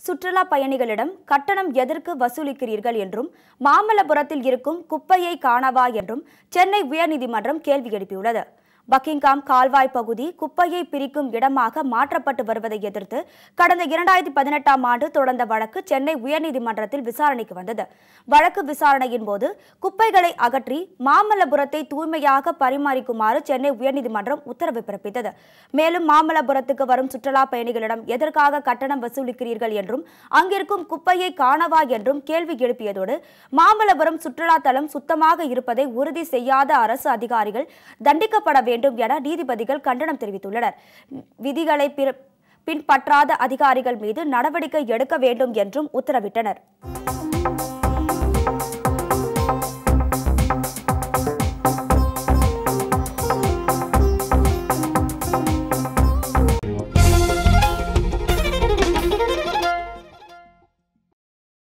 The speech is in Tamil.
சுற்றுலா பயணிகளிடம் கட்டணம் எதற்கு வசூலிக்கிறீர்கள் என்றும் மாமல்லபுரத்தில் இருக்கும் குப்பையை காணவா என்றும் சென்னை உயர்நீதிமன்றம் கேள்வி எழுப்பியுள்ளது பக்கிங்காம் கால்வாய் பகுதி குப்பையை பிரிக்கும் இடமாக மாற்றப்பட்டு வருவதை எதிர்த்து கடந்த இரண்டாயிரத்தி பதினெட்டாம் ஆண்டு தொடர்ந்த வழக்கு சென்னை உயர்நீதிமன்றத்தில் விசாரணைக்கு வந்தது வழக்கு விசாரணையின் போது குப்பைகளை அகற்றி மாமல்லபுரத்தை தூய்மையாக பரிமாறிக்குமாறு சென்னை உயர்நீதிமன்றம் உத்தரவு பிறப்பித்தது மேலும் மாமல்லபுரத்துக்கு வரும் சுற்றுலா பயணிகளிடம் எதற்காக கட்டணம் வசூலிக்கிறீர்கள் என்றும் அங்கிருக்கும் குப்பையை காணவா என்றும் கேள்வி எழுப்பியதோடு மாமல்லபுரம் சுற்றுலா தலம் சுத்தமாக இருப்பதை உறுதி செய்யாத அரசு அதிகாரிகள் தண்டிக்கப்பட வேண்டும் என நீதிபதிகள் கண்டனம் தெரிவித்துள்ளனர் விதிகளை பிற- பின்பற்றாத அதிகாரிகள் மீது நடவடிக்கை எடுக்க வேண்டும் என்றும் உத்தரவிட்டனர்